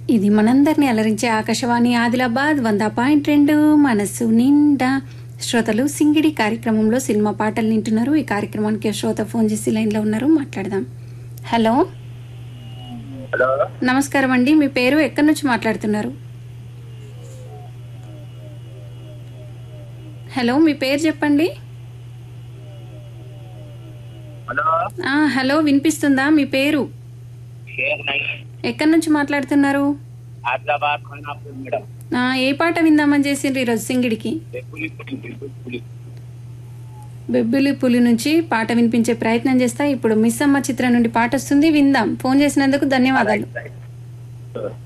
ఇది మనందరినీ అలరించే ఆకాశవాణి ఆదిలాబాద్ వంద పాయింట్ రెండు మనసు నిండా శ్రోతలు సింగిడి కార్యక్రమంలో సినిమా పాటలు వింటున్నారు ఈ కార్యక్రమానికి శ్రోత ఫోన్ చేసి లైన్లో ఉన్నారు మాట్లాడదాం హలో హలో నమస్కారం అండి మీ పేరు ఎక్కడి నుంచి మాట్లాడుతున్నారు హలో మీ పేరు చెప్పండి హలో ఆ, హలో వినిపిస్తుందా మీ పేరు షేక్ నై ఎక్కడి నుంచి మాట్లాడుతున్నారు ఆదిలాబాద్ ఖానాపూర్ మేడం ఆ, ఏ పాట విందామని చేసిండ్రు ఈరోజు సింగిడికి పులి పులి పులి పులి బెబ్బిలి పులి నుంచి పాట వినిపించే ప్రయత్నం చేస్తా ఇప్పుడు మిస్ అమ్మ చిత్రం నుండి పాట వస్తుంది విందాం ఫోన్ చేసినందుకు ధన్యవాదాలు రైట్